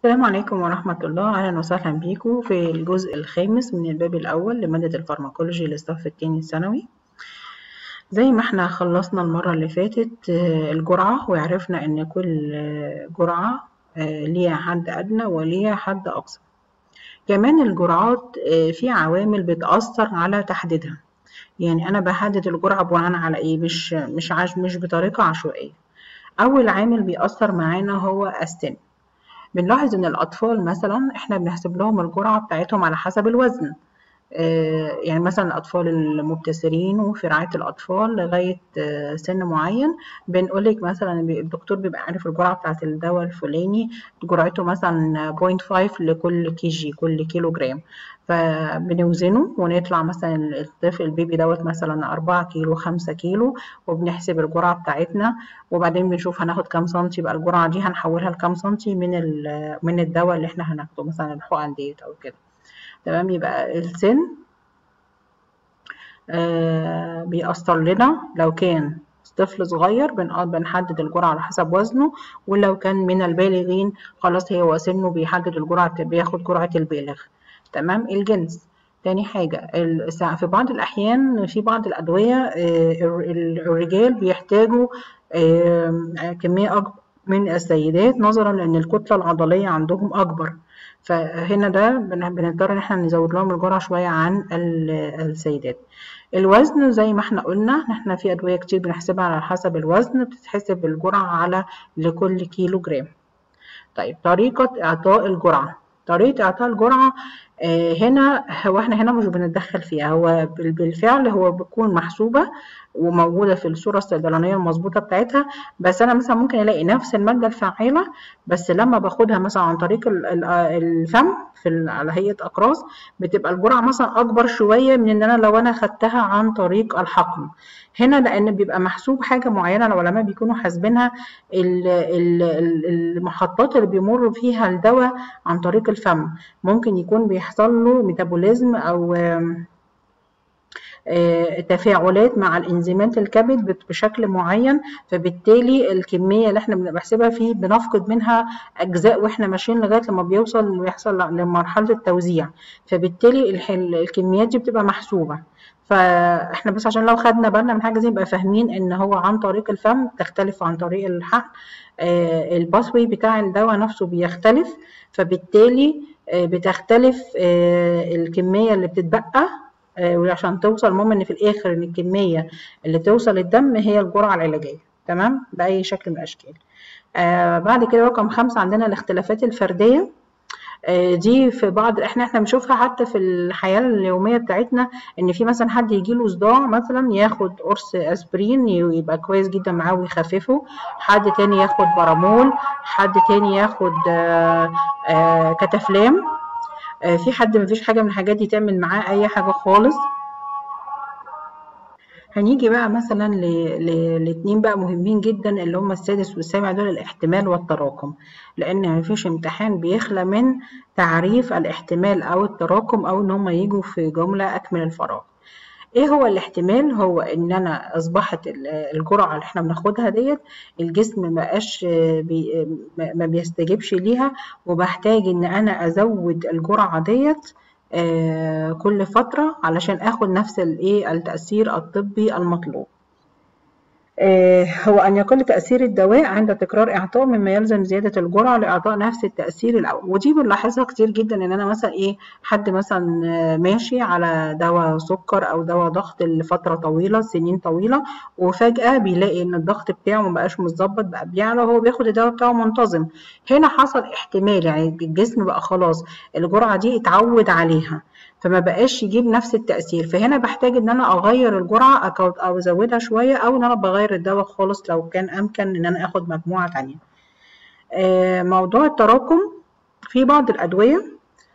السلام عليكم ورحمة الله أهلا وسهلا بيكم في الجزء الخامس من الباب الأول لمادة الفارماكولوجي للصف التاني الثانوي زي ما احنا خلصنا المرة اللي فاتت آه، الجرعة وعرفنا إن كل آه، جرعة آه، ليها حد أدنى وليها حد أقصى كمان الجرعات آه، في عوامل بتأثر على تحديدها يعني أنا بحدد الجرعة بناء على إيه مش مش عش مش بطريقة عشوائية أول عامل بيأثر معانا هو السن بنلاحظ إن الأطفال مثلا إحنا بنحسب لهم الجرعة بتاعتهم على حسب الوزن آه، يعني مثلا الأطفال المبتسرين وفي رعاية الأطفال لغاية آه، سن معين بنقولك مثلا بي- الدكتور بيبقى عارف الجرعة بتاعة الدواء الفلاني جرعته مثلا 0.5 لكل كي جي كل كيلو جرام فبنوزنه ونطلع مثلا الطفل البيبي دوت مثلا 4 كيلو 5 كيلو وبنحسب الجرعة بتاعتنا وبعدين بنشوف هناخد كام سنتي بقى الجرعة دي هنحولها لكام سنتي من ال- من الدواء اللي احنا هناخده مثلا الحقن ديت أو كده تمام يبقى السن آه بيأثر لنا لو كان طفل صغير بن- بنحدد الجرعة على حسب وزنه ولو كان من البالغين خلاص هو سنه بيحدد الجرعة بياخد جرعة البالغ تمام الجنس تاني حاجة ال- سا- في بعض الأحيان في بعض الأدوية آه، الر- ال- الرجال بيحتاجوا آه، كمية أكبر من السيدات نظرا لأن الكتلة العضلية عندهم أكبر فهنا ده بن- بنضطر إن احنا نزود لهم الجرعة شوية عن ال- السيدات الوزن زي ما احنا قلنا احنا في أدوية كتير بنحسبها على حسب الوزن بتتحسب الجرعة على لكل كيلو جرام طيب طريقة إعطاء الجرعة طريقة إعطاء الجرعة آه، هنا هو احنا هنا مش بنتدخل فيها هو بال- بالفعل هو بتكون محسوبة وموجودة في الصورة الصيدلانية المظبوطة بتاعتها بس أنا مثلا ممكن ألاقي نفس المادة الفعالة بس لما باخدها مثلا عن طريق ال- ال- الفم في ال- على هيئة أقراص بتبقى الجرعة مثلا أكبر شوية من إن أنا لو أنا خدتها عن طريق الحقن هنا لأن بيبقى محسوب حاجة معينة العلماء بيكونوا حاسبينها ال- ال- ال- المحطات اللي بيمر فيها الدواء عن طريق الفم ممكن يكون بيحصل له ميتابوليزم أو آم، آه، تفاعلات مع الانزيمات الكبد بت- بشكل معين فبالتالي الكميه اللي احنا بنحسبها فيه بنفقد منها اجزاء واحنا ماشيين لغايه لما بيوصل ويحصل لمرحله التوزيع فبالتالي الح- الكميات دي بتبقى محسوبه فاحنا بس عشان لو خدنا بالنا من حاجه زي نبقى فاهمين ان هو عن طريق الفم تختلف عن طريق الحقن آه، الباسوي بتاع الدواء نفسه بيختلف فبالتالي آه، بتختلف آه، الكميه اللي بتتبقى آه، وعشان توصل المهم ان في الاخر ان الكميه اللي توصل الدم هي الجرعه العلاجيه تمام باي شكل من الاشكال آه بعد كده رقم خمسة عندنا الاختلافات الفرديه آه دي في بعض احنا احنا بنشوفها حتى في الحياه اليوميه بتاعتنا ان في مثلا حد يجي له صداع مثلا ياخد قرص اسبرين ي- يبقى كويس جدا معاه ويخففه حد تاني ياخد بارامول حد تاني ياخد آه آه كتافلام آه في حد مفيش حاجه من الحاجات دي تعمل معاه اي حاجه خالص هنيجي بقى مثلا ل- ل- لاتنين بقى مهمين جدا اللي هم السادس والسابع دول الاحتمال والتراكم لان مفيش امتحان بيخلى من تعريف الاحتمال او التراكم او ان هم يجوا في جملة اكمل الفراغ ايه هو الاحتمال هو ان انا اصبحت ال- الجرعه اللي احنا بناخدها ديت الجسم ما بقاش بي ما ما بيستجيبش ليها وبحتاج ان انا ازود الجرعه ديت آه، كل فتره علشان اخد نفس الايه التاثير الطبي المطلوب آه، هو أن يقل تأثير الدواء عند تكرار إعطاء مما يلزم زيادة الجرعة لإعطاء نفس التأثير الأول ودي بنلاحظها كتير جدا إن أنا مثلا إيه حد مثلا آه، ماشي على دواء سكر أو دواء ضغط لفترة طويلة سنين طويلة وفجأة بيلاقي إن الضغط بتاعه مبقاش متظبط بقى بيعلى وهو بياخد الدواء بتاعه منتظم هنا حصل احتمال يعني الجسم بقى خلاص الجرعة دي اتعود عليها فما بقاش يجيب نفس التأثير فهنا بحتاج ان انا اغير الجرعة أكو- او ازودها شوية او ان انا بغير الدواء خالص لو كان امكن ان انا اخد مجموعة تانية آه، موضوع التراكم في بعض الادوية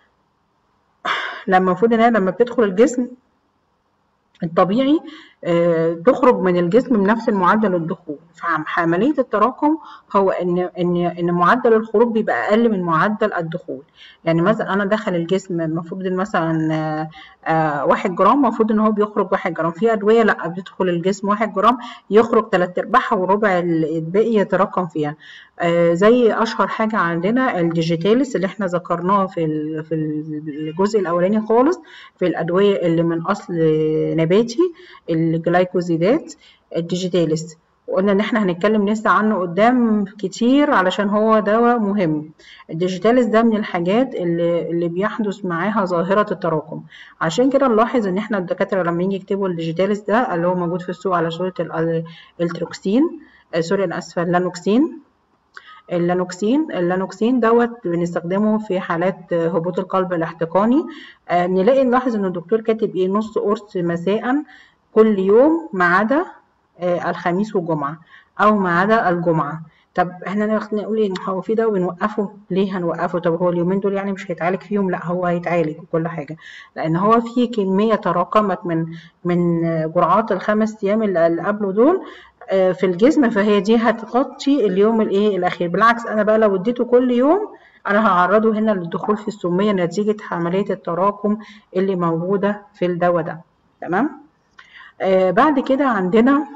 لما المفروض ان هي لما بتدخل الجسم الطبيعي آه، تخرج من الجسم بنفس المعدل الدخول فعملية التراكم هو ان ان ان معدل الخروج بيبقى اقل من معدل الدخول يعني مثلا انا دخل الجسم المفروض إن مثلا آه، آه، واحد جرام المفروض ان هو بيخرج واحد جرام في ادويه لا بتدخل الجسم واحد جرام يخرج تلات ارباعها وربع ال- الباقي يتراكم فيها آه زي اشهر حاجه عندنا الديجيتاليس اللي احنا ذكرناه في في الجزء الاولاني خالص في الادويه اللي من اصل نباتي الجلايكوزيدات الديجيتاليس وقلنا ان احنا هنتكلم لسه عنه قدام كتير علشان هو دواء مهم الديجيتاليس ده من الحاجات اللي, اللي بيحدث معاها ظاهرة التراكم عشان كده نلاحظ ان احنا الدكاترة لما يجي يكتبوا الديجيتاليس ده اللي هو موجود في السوق على صورة التروكسين آه سوري انا اسفة اللانوكسين اللانوكسين اللانوكسين دوت بنستخدمه في حالات هبوط القلب الاحتقاني آه نلاقي نلاحظ ان الدكتور كاتب ايه نص قرص مساء كل يوم ما عدا آه الخميس والجمعة أو ما عدا الجمعة طب احنا نقول ايه هو في ده ونوقفه ليه هنوقفه طب هو اليومين دول يعني مش هيتعالج فيهم لا هو هيتعالج وكل حاجه لان هو في كميه تراكمت من من جرعات الخمس ايام اللي قبله دول في الجسم فهي دي هتغطي اليوم الايه الاخير بالعكس انا بقى لو اديته كل يوم انا هعرضه هنا للدخول في السميه نتيجه عمليه التراكم اللي موجوده في الدواء ده تمام آه بعد كده عندنا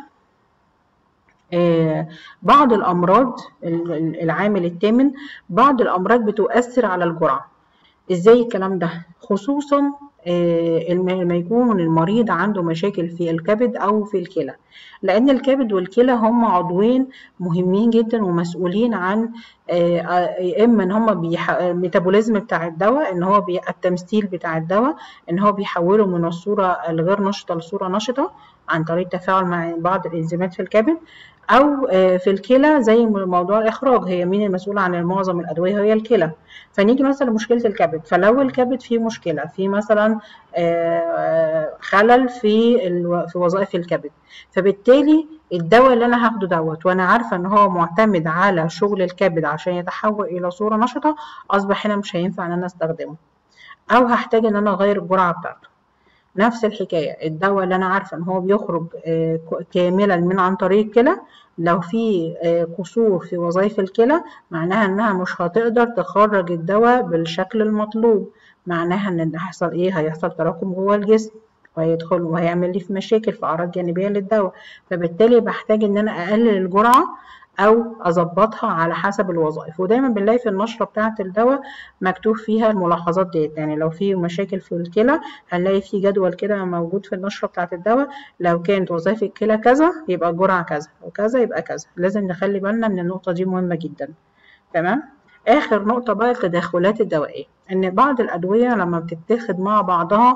آه بعض الامراض العامل الثامن بعض الامراض بتؤثر على الجرعه ازاي الكلام ده خصوصا آه لما يكون المريض عنده مشاكل في الكبد او في الكلى لان الكبد والكلى هم عضوين مهمين جدا ومسؤولين عن يا اما ان هم بيح... الميتابوليزم بتاع الدواء ان هو بي... التمثيل بتاع الدواء ان هو بيحوله من الصوره الغير نشطه لصوره نشطه عن طريق التفاعل مع بعض الانزيمات في الكبد او في الكلى زي موضوع الاخراج هي مين المسؤول عن معظم الادويه هي الكلى فنيجي مثلا لمشكله الكبد فلو الكبد فيه مشكله في مثلا خلل في ال... في وظائف الكبد فبالتالي الدواء اللي انا هاخده دوت وانا عارفه ان هو معتمد على شغل الكبد عشان يتحول الى صوره نشطه اصبح هنا مش هينفع ان انا استخدمه او هحتاج ان انا اغير الجرعه بتاعته نفس الحكايه الدواء اللي انا عارفه ان هو بيخرج كاملا من عن طريق الكلى لو في قصور في وظائف الكلى معناها انها مش هتقدر تخرج الدواء بالشكل المطلوب معناها ان هيحصل ايه هيحصل تراكم جوه الجسم وهيدخل وهيعمل لي في مشاكل في اعراض جانبيه للدواء فبالتالي بحتاج ان انا اقلل الجرعه او اظبطها على حسب الوظائف ودايما بنلاقي في النشره بتاعه الدواء مكتوب فيها الملاحظات ديت يعني لو في مشاكل في الكلى هنلاقي في جدول كده موجود في النشره بتاعه الدواء لو كانت وظائف الكلى كذا يبقى الجرعه كذا وكذا يبقى كذا لازم نخلي بالنا من النقطه دي مهمه جدا تمام اخر نقطه بقى التدخلات الدوائيه ان بعض الادويه لما بتتاخد مع بعضها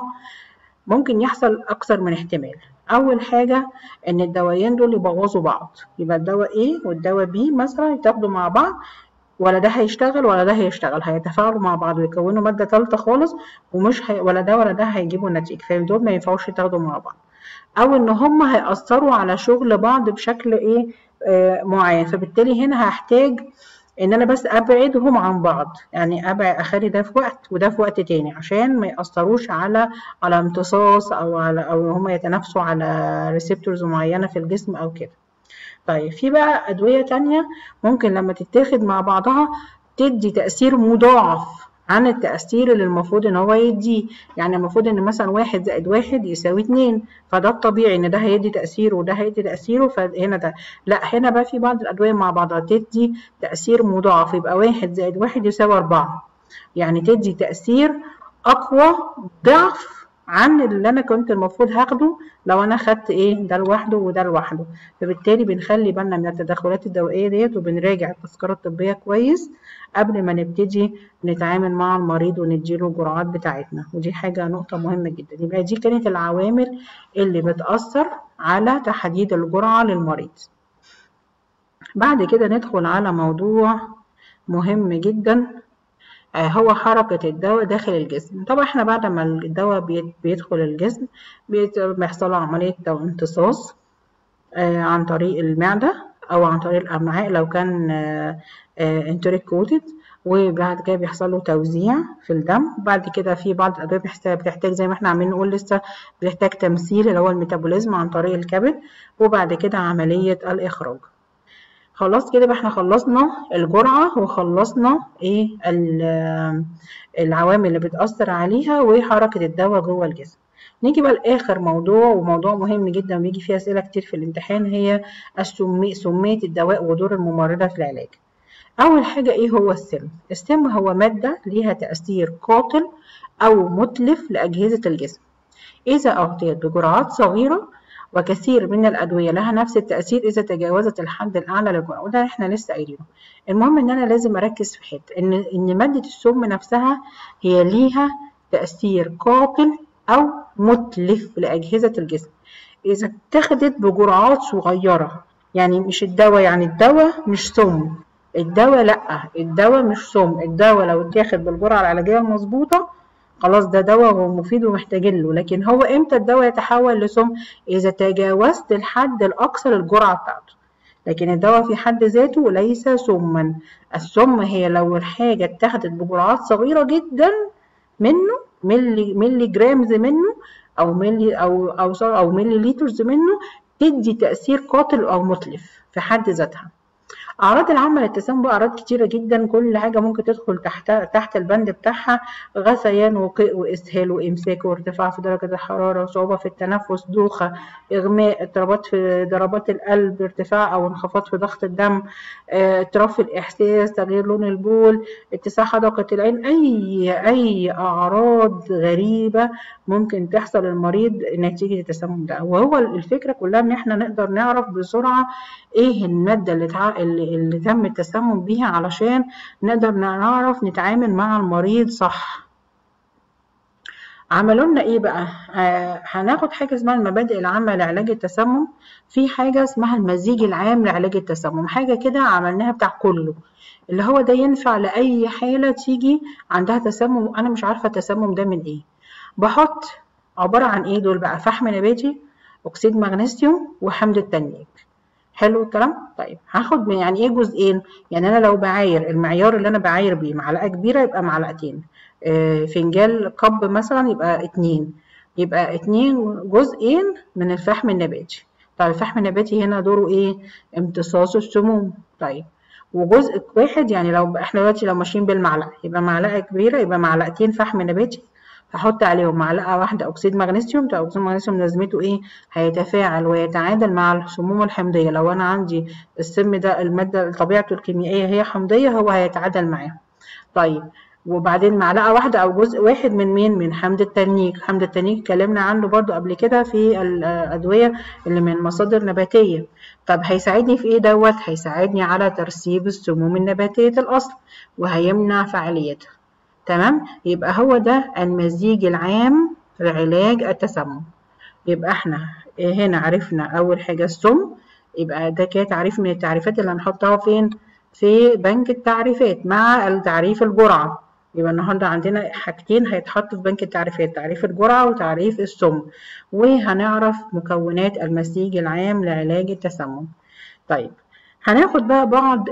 ممكن يحصل اكثر من احتمال اول حاجه ان الدوايين دول يبوظوا بعض يبقى الدواء A والدواء B مثلا يتاخدوا مع بعض ولا ده هيشتغل ولا ده هيشتغل هيتفاعلوا مع بعض ويكونوا ماده ثالثه خالص ومش هي ولا ده ولا ده هيجيبوا نتيجه فدول ما ينفعوش يتاخدوا مع بعض او ان هم هيأثروا على شغل بعض بشكل ايه آه معين فبالتالي هنا هحتاج ان انا بس ابعدهم عن بعض يعني ابعد اخلي ده في وقت وده في وقت تاني عشان ما ياثروش على على امتصاص او على او هم يتنافسوا على ريسبتورز معينه في الجسم او كده طيب في بقى ادويه تانية ممكن لما تتاخد مع بعضها تدي تاثير مضاعف عن التأثير اللي المفروض ان هو يديه يعني المفروض ان مثلا واحد زائد واحد يساوي اتنين فده الطبيعي ان ده هيدي تأثيره وده هيدي تأثيره فهنا ده لا هنا بقى في بعض الأدوية مع بعضها تدي تأثير مضاعف يبقى واحد زائد واحد يساوي أربعة يعني تدي تأثير أقوى ضعف عن اللي انا كنت المفروض هاخده لو انا خدت ايه ده لوحده وده لوحده فبالتالي بنخلي بالنا من التدخلات الدوائيه ديت وبنراجع التذكره الطبيه كويس قبل ما نبتدي نتعامل مع المريض ونديله الجرعات بتاعتنا ودي حاجه نقطه مهمه جدا يبقى دي كانت العوامل اللي بتاثر على تحديد الجرعه للمريض بعد كده ندخل على موضوع مهم جدا هو حركة الدواء داخل الجسم طبعا احنا بعد ما الدواء بيدخل الجسم بيحصل له عملية امتصاص عن طريق المعدة أو عن طريق الأمعاء لو كان انتريك كوتد وبعد كده بيحصل له توزيع في الدم وبعد كده في بعض الأدوية بتحتاج زي ما احنا عاملين نقول لسه بتحتاج تمثيل اللي هو الميتابوليزم عن طريق الكبد وبعد كده عملية الإخراج خلاص كده احنا خلصنا الجرعة وخلصنا ايه العوامل اللي بتأثر عليها وحركة الدواء جوه الجسم نيجي بقى لآخر موضوع وموضوع مهم جدا بيجي فيه أسئلة كتير في الامتحان هي السمية الدواء ودور الممرضة في العلاج أول حاجة إيه هو السم؟ السم هو مادة ليها تأثير قاتل أو متلف لأجهزة الجسم إذا أعطيت بجرعات صغيرة وكثير من الأدوية لها نفس التأثير إذا تجاوزت الحد الأعلى للجرعة وده إحنا لسه قايلينه المهم إن أنا لازم أركز في حتة إن إن مادة السم نفسها هي ليها تأثير قاتل أو متلف لأجهزة الجسم إذا اتخذت بجرعات صغيرة يعني مش الدواء يعني الدواء مش سم الدواء لأ الدواء مش سم الدواء لو اتاخد بالجرعة العلاجية المظبوطة خلاص ده دواء ومفيد ومحتاجين له لكن هو امتى الدواء يتحول لسم اذا تجاوزت الحد الاقصى للجرعه بتاعته لكن الدواء في حد ذاته ليس سما السم هي لو الحاجه اتخذت بجرعات صغيره جدا منه ملي ملي جرامز منه او ملي او او او ملي لترز منه تدي تاثير قاتل او متلف في حد ذاتها اعراض العامه للتسمم بقى اعراض كتيره جدا كل حاجه ممكن تدخل تحت تحت البند بتاعها غثيان وقيء واسهال وامساك وارتفاع في درجه الحراره وصعوبه في التنفس دوخه اغماء اضطرابات في ضربات القلب ارتفاع او انخفاض في ضغط الدم اضطراب في الاحساس تغيير لون البول اتساع حدقه العين اي اي اعراض غريبه ممكن تحصل للمريض نتيجه التسمم ده وهو الفكره كلها ان احنا نقدر نعرف بسرعه ايه الماده اللي, تع... اللي, اللي تم التسمم بيها علشان نقدر نعرف نتعامل مع المريض صح عملوا لنا ايه بقى آه هناخد حاجه اسمها المبادئ العامه لعلاج التسمم في حاجه اسمها المزيج العام لعلاج التسمم حاجه كده عملناها بتاع كله اللي هو ده ينفع لاي حاله تيجي عندها تسمم وانا مش عارفه التسمم ده من ايه بحط عباره عن ايه دول بقى فحم نباتي اكسيد مغنيسيوم وحمض التنيك حلو الكلام طيب هاخد من يعني ايه جزئين يعني انا لو بعاير المعيار اللي انا بعاير بيه معلقه كبيره يبقى معلقتين آه فنجان كب مثلا يبقى اتنين يبقى اتنين جزئين من الفحم النباتي طيب الفحم النباتي هنا دوره ايه امتصاص السموم طيب وجزء واحد يعني لو احنا دلوقتي لو ماشيين بالمعلقه يبقى معلقه كبيره يبقى معلقتين فحم نباتي هحط عليهم معلقه واحده اكسيد مغنيسيوم ده اكسيد مغنيسيوم لازمته ايه هيتفاعل ويتعادل مع السموم الحمضيه لو انا عندي السم ده الماده طبيعته الكيميائيه هي حمضيه هو هيتعادل معاها طيب وبعدين معلقه واحده او جزء واحد من مين من حمض التنيك حمض التنيك اتكلمنا عنه برضو قبل كده في الادويه اللي من مصادر نباتيه طب هيساعدني في ايه دوت هيساعدني على ترسيب السموم النباتيه الاصل وهيمنع فعاليتها تمام يبقى هو ده المزيج العام لعلاج التسمم يبقى احنا هنا عرفنا اول حاجه السم يبقى ده كده تعريف من التعريفات اللي هنحطها فين في بنك التعريفات مع التعريف الجرعه يبقى النهارده عندنا حاجتين هيتحطوا في بنك التعريفات تعريف الجرعه وتعريف السم وهنعرف مكونات المزيج العام لعلاج التسمم طيب هناخد بقى بعض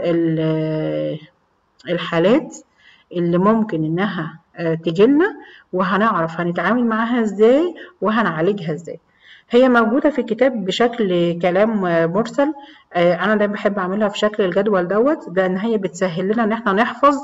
الحالات اللي ممكن انها تجيلنا وهنعرف هنتعامل معاها ازاي وهنعالجها ازاي هي موجوده في الكتاب بشكل كلام مرسل انا دايما بحب اعملها في شكل الجدول دوت لان هي بتسهل لنا ان احنا نحفظ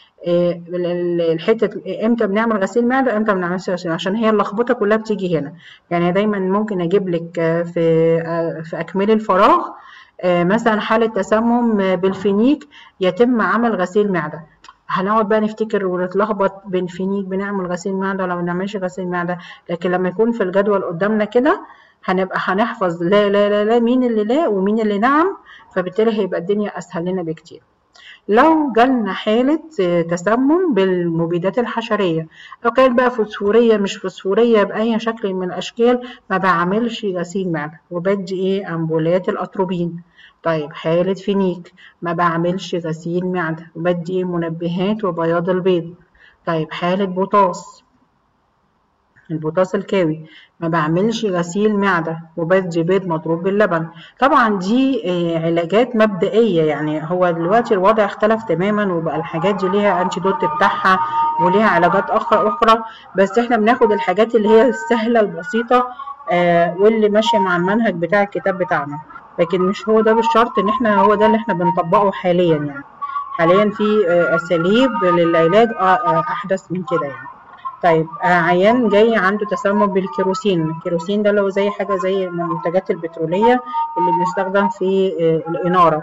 الحته امتى بنعمل غسيل معده امتى ما بنعملش غسيل عشان هي اللخبطه كلها بتيجي هنا يعني دايما ممكن اجيب لك في في اكمال الفراغ مثلا حاله تسمم بالفينيك يتم عمل غسيل معده هنقعد بقى نفتكر ونتلخبط بين فينيك بنعمل غسيل معده ولا ما بنعملش غسيل معده لكن لما يكون في الجدول قدامنا كده هنبقى هنحفظ لا لا لا لا مين اللي لا ومين اللي نعم فبالتالي هيبقى الدنيا اسهل لنا بكتير لو جالنا حالة تسمم بالمبيدات الحشرية لو كانت بقى فوسفورية مش فوسفورية بأي شكل من الأشكال ما بعملش غسيل معدة وبدي إيه أمبولات الأتروبين طيب حالة فينيك ما بعملش غسيل معدة وبدي منبهات وبياض البيض طيب حالة بوتاص البوتاص الكاوي ما بعملش غسيل معدة وبدي بيض مضروب باللبن طبعا دي علاجات مبدئية يعني هو دلوقتي الوضع اختلف تماما وبقى الحاجات دي ليها انتيدوت بتاعها وليها علاجات أخرى أخرى بس احنا بناخد الحاجات اللي هي السهلة البسيطة واللي ماشية مع المنهج بتاع الكتاب بتاعنا لكن مش هو ده بالشرط ان احنا هو ده اللي احنا بنطبقه حاليا يعني حاليا في اساليب للعلاج احدث من كده يعني طيب عيان جاي عنده تسمم بالكيروسين الكيروسين ده اللي هو زي حاجه زي المنتجات البتروليه اللي بنستخدم في الاناره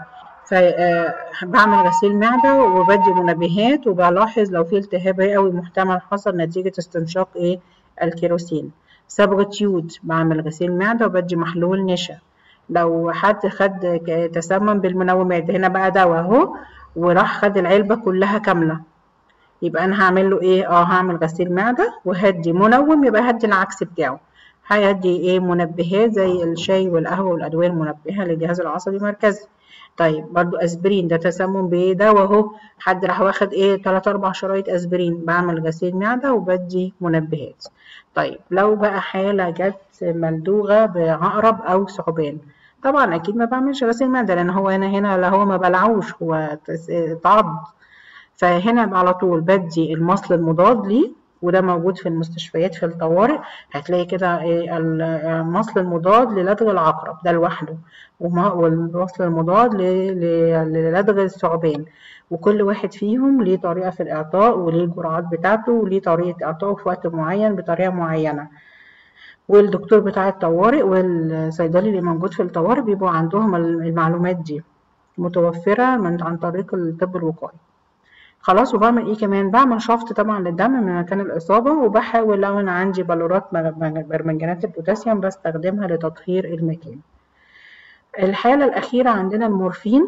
فبعمل غسيل معدة وبدي منبهات وبلاحظ لو في التهاب رئوي محتمل حصل نتيجة استنشاق ايه الكيروسين صبغة يود بعمل غسيل معدة وبدي محلول نشا لو حد خد تسمم بالمنومات هنا بقى دواء اهو وراح خد العلبة كلها كاملة يبقى انا هعمل له ايه اه هعمل غسيل معدة وهدي منوم يبقى هدي العكس بتاعه هيدي ايه منبهات زي الشاي والقهوة والادوية المنبهة للجهاز العصبي المركزي طيب برضو اسبرين ده تسمم بايه ده وهو حد راح واخد ايه 3 4 شرايط اسبرين بعمل غسيل معده وبدي منبهات طيب لو بقى حاله جت ملدوغه بعقرب او ثعبان طبعا اكيد ما بعملش غسيل معده لان هو هنا هنا لا هو ما بلعوش هو اتعض فهنا على طول بدي المصل المضاد ليه وده موجود في المستشفيات في الطوارئ هتلاقي كده المصل المضاد للدغ العقرب ده لوحده والمصل المضاد للدغ الثعبان وكل واحد فيهم ليه طريقة في الإعطاء وليه الجرعات بتاعته وليه طريقة إعطائه في وقت معين بطريقة معينة والدكتور بتاع الطوارئ والصيدلي اللي موجود في الطوارئ بيبقوا عندهم المعلومات دي متوفرة من عن طريق الطب الوقائي خلاص وبعمل ايه كمان بعمل شفط طبعا للدم من مكان الاصابه وبحاول لو انا عندي بلورات برمنجانات البوتاسيوم بستخدمها لتطهير المكان الحاله الاخيره عندنا المورفين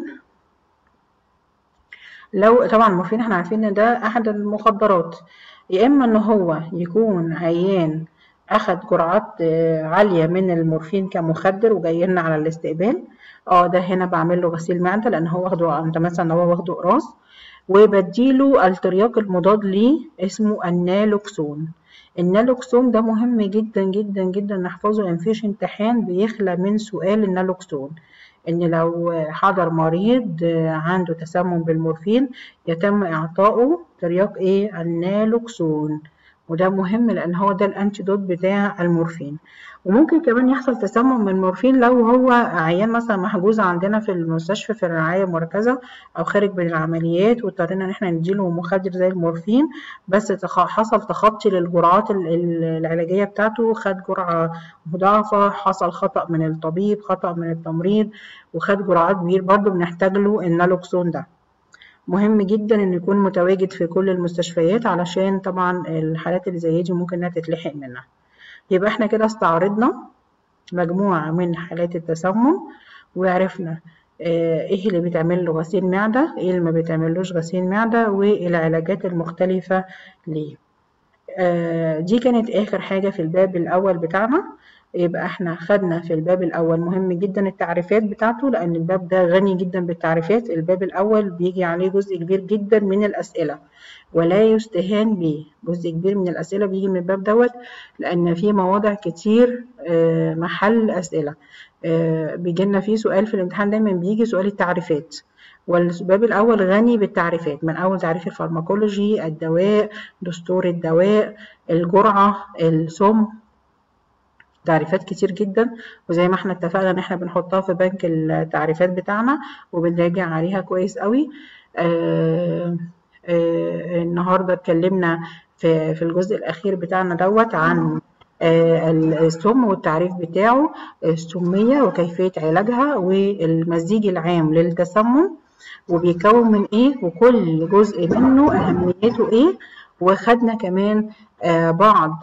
لو طبعا المورفين احنا عارفين ان ده احد المخدرات يا اما ان هو يكون عيان اخد جرعات عاليه من المورفين كمخدر وجاي لنا على الاستقبال اه ده هنا بعمل له غسيل معده لان هو واخده انت مثلا هو واخده قراص وبديله الترياق المضاد ليه اسمه النالوكسون النالوكسون ده مهم جدا جدا جدا نحفظه لان مفيش امتحان بيخلى من سؤال النالوكسون ان لو حضر مريض عنده تسمم بالمورفين يتم اعطائه ترياق ايه النالوكسون وده مهم لان هو ده الانتيدوت بتاع المورفين وممكن كمان يحصل تسمم من المورفين لو هو عيان مثلا محجوز عندنا في المستشفى في الرعايه المركزه او خارج من العمليات واضطرينا ان احنا نديله مخدر زي المورفين بس حصل تخطي للجرعات العلاجيه بتاعته خد جرعه مضاعفه حصل خطا من الطبيب خطا من التمريض وخد جرعات كبير برضه بنحتاج له النالوكسون ده مهم جدا انه يكون متواجد في كل المستشفيات علشان طبعا الحالات اللي زي دي ممكن انها تتلحق منها يبقى احنا كده استعرضنا مجموعة من حالات التسمم وعرفنا ايه اللي بيتعمل له غسيل معدة ايه اللي ما بيتعملوش غسيل معدة والعلاجات المختلفة ليه دي كانت اخر حاجة في الباب الاول بتاعنا يبقى احنا خدنا في الباب الاول مهم جدا التعريفات بتاعته لان الباب ده غني جدا بالتعريفات الباب الاول بيجي عليه جزء كبير جدا من الاسئله ولا يستهان به جزء كبير من الاسئله بيجي من الباب دوت لان في مواضع كتير محل اسئله بيجي لنا فيه سؤال في الامتحان دايما بيجي سؤال التعريفات والباب الأول غني بالتعريفات من أول تعريف الفارماكولوجي الدواء دستور الدواء الجرعة السم تعريفات كتير جدا وزي ما احنا اتفقنا ان احنا بنحطها في بنك التعريفات بتاعنا وبنراجع عليها كويس قوي آه آه النهارده اتكلمنا في في الجزء الاخير بتاعنا دوت عن آه السم والتعريف بتاعه السمية وكيفية علاجها والمزيج العام للتسمم وبيكون من ايه وكل جزء منه اهميته ايه وخدنا كمان بعض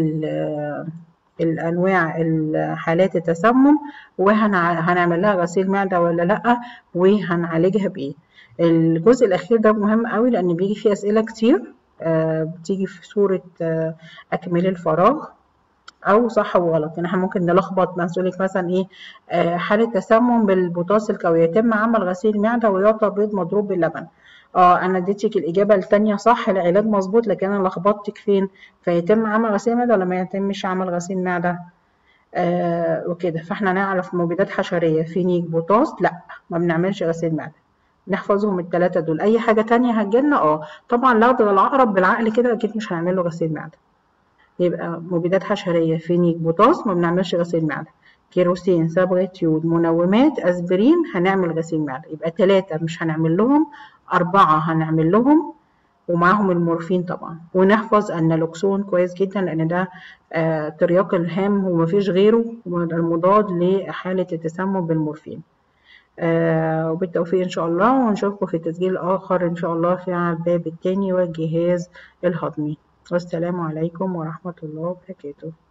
الانواع حالات التسمم وهنعمل لها غسيل معده ولا لا وهنعالجها بايه الجزء الاخير ده مهم قوي لان بيجي فيه اسئله كتير بتيجي في صوره اكمل الفراغ او صح وغلط يعني احنا ممكن نلخبط مسؤولك مثلا ايه حاله تسمم بالبوتاس الكوي يتم عمل غسيل معده ويعطى بيض مضروب باللبن اه انا اديتك الاجابه الثانيه صح العلاج مظبوط لكن انا لخبطتك فين فيتم عمل غسيل معده ولا ما يتمش عمل غسيل معده آه وكده فاحنا نعرف مبيدات حشريه فينيك بوتاس لا ما بنعملش غسيل معده نحفظهم الثلاثه دول اي حاجه تانية هتجيلنا اه طبعا لو العقرب بالعقل كده اكيد مش هنعمل له غسيل معده يبقى مبيدات حشريه فينيك بوتاس ما بنعملش غسيل معده كيروسين صبغة يود منومات اسبرين هنعمل غسيل معده يبقى ثلاثة مش هنعمل لهم أربعة هنعمل لهم ومعاهم المورفين طبعا ونحفظ النالوكسون كويس جدا لأن ده آه ترياق الهام ومفيش غيره المضاد لحالة التسمم بالمورفين آه وبالتوفيق إن شاء الله ونشوفكم في التسجيل الآخر إن شاء الله في الباب التاني والجهاز الهضمي والسلام عليكم ورحمة الله وبركاته